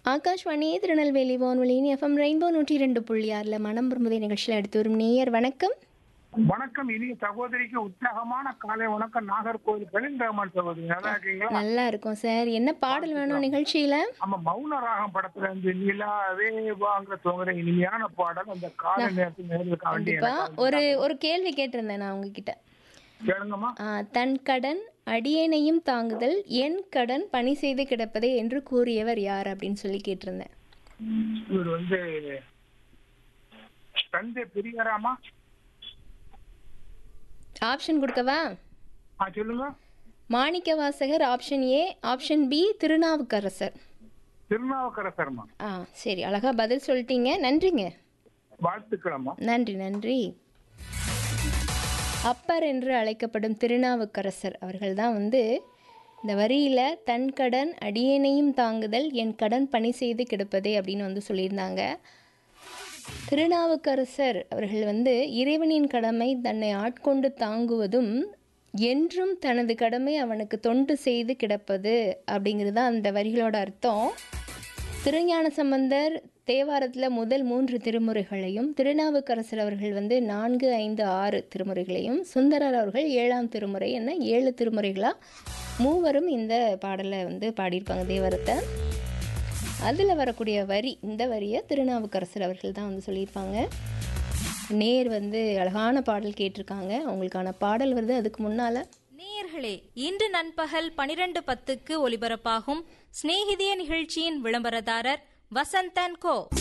ஆகாஷ்வாணி திருநெல்வேலி வானொலியின் FM rainbow நூற்றி ரெண்டு புள்ளி ஆறில் மனம் விரும்புதை நிகழ்ச்சியில் எடுத்து வரும் நேயர் வணக்கம் வணக்கம் இனிய சகோதரிக்கு உற்சாகமான காலை வணக்கம் நாகர்கோவில் பெருந்தகமான் சகோதரி நல்லா இருக்கீங்களா நல்லா இருக்கும் சார் என்ன பாடல் வேணும் நிகழ்ச்சியில் நம்ம மௌன ராகம் படத்துல இருந்து நிலாவே வாங்குற தோங்குற இனிமையான பாடல் அந்த காலை நேரத்தில் நேர்களுக்காக வேண்டி கண்டிப்பா எனக்கு ஒரு ஒரு கேள்வி கேட்டிருந்தேன் நான் உங்ககிட்ட கேளுங்கம்மா ஆ, தன் கடன் அடியேனையும் தாங்குதல் என் கடன் பணி செய்து கிடப்பதே என்று கூறியவர் யார் அப்படின்னு சொல்லி கேட்டிருந்தேன் இவர் வந்து தந்தை பெரியாராமா ஆப்ஷன் கொடுக்கவா ஆ சொல்லுங்க Manikka Vasagar option A option B Thirunavukkarasar திருநாவுக்கரசர்மா ஆ சரி அழகா பதில் சொல்லிட்டீங்க நன்றிங்க வாழ்த்துக்களம்மா நன்றி நன்றி அப்பர் என்று அழைக்கப்படும் திருநாவுக்கரசர் அவர்கள் தான் வந்து இந்த வரியில் தன் கடன் அடியேனையும் தாங்குதல் என் கடன் பணி செய்து கிடப்பதே அப்படின்னு வந்து சொல்லியிருந்தாங்க திருநாவுக்கரசர் அவர்கள் வந்து இறைவனின் கடமை தன்னை ஆட்கொண்டு தாங்குவதும் என்றும் தனது கடமை அவனுக்கு தொண்டு செய்து கிடப்பது அப்படிங்கிறது தான் அந்த வரிகளோட அர்த்தம் திருஞான சம்பந்தர் தேவாரத்தில் முதல் மூன்று திருமுறைகளையும் திருநாவுக்கரசர் அவர்கள் வந்து நான்கு ஐந்து ஆறு திருமுறைகளையும் சுந்தரர் அவர்கள் ஏழாம் திருமுறை என்ன ஏழு திருமுறைகளாக மூவரும் இந்த பாடலை வந்து பாடியிருப்பாங்க தேவாரத்தை அதில் வரக்கூடிய வரி இந்த வரியை திருநாவுக்கரசர் அவர்கள் தான் வந்து சொல்லியிருப்பாங்க நேர் வந்து அழகான பாடல் கேட்டிருக்காங்க அவங்களுக்கான பாடல் வருது அதுக்கு முன்னால் நேயர்களே இன்று நண்பகல் பனிரெண்டு பத்துக்கு ஒலிபரப்பாகும் சிநேகிதிய நிகழ்ச்சியின் விளம்பரதாரர் வசந்தன் கோ